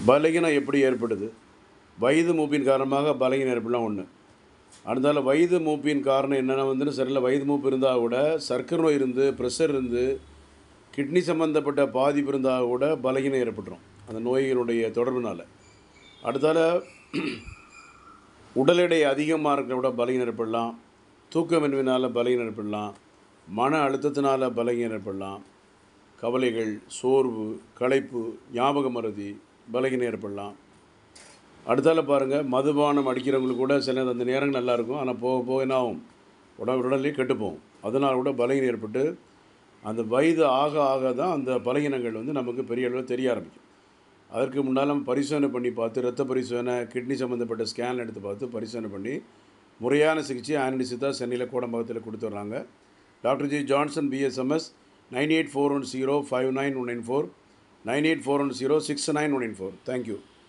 பலகீனம் எப்படி ஏற்படுது வயது மூப்பின் காரணமாக பலகீனம் ஏற்படலாம் ஒன்று அடுத்தால வயது மூப்பின் காரணம் என்னென்னா வந்து சரியில்லை வயது மூப்பு இருந்தால் கூட சர்க்கரை நோய் இருந்து ப்ரெஷர் இருந்து கிட்னி சம்மந்தப்பட்ட பாதிப்பு இருந்தால் கூட பலகீனம் ஏற்பட்டுரும் அந்த நோய்களுடைய தொடர்புனால அடுத்தால உடல் எடை அதிகமாக இருக்கிற விட பலகீனம் ஏற்படலாம் தூக்கமின்மையினால் பலகீனம் ஏற்படலாம் மன அழுத்தத்தினால் பலகீனம் ஏற்படலாம் கவலைகள் சோர்வு களைப்பு ஞாபக மறதி பலகீனம் ஏற்படலாம் அடுத்தால பாருங்கள் மதுபானம் அடிக்கிறவங்களுக்கு கூட சில அந்த நேரங்கள் நல்லா இருக்கும் ஆனால் போக போக என்ன ஆகும் உடம்பு உடல்லே கெட்டு போகும் அதனால் கூட பலகீனம் ஏற்பட்டு அந்த வயது ஆக ஆக தான் அந்த பலகீனங்கள் வந்து நமக்கு பெரிய அளவில் தெரிய ஆரம்பிக்கும் அதற்கு முன்னால் நம்ம பரிசோதனை பண்ணி பார்த்து ரத்த பரிசோதனை கிட்னி சம்மந்தப்பட்ட ஸ்கேன் எடுத்து பார்த்து பரிசோதனை பண்ணி முறையான சிகிச்சை ஆனடி சித்தா சென்னையில் கோடம்பாக்கத்தில் கொடுத்து வர்றாங்க doctor G Johnson BSMS nine eight four one zero five nine one nine four nine eight four one zero six nine one nine four thank you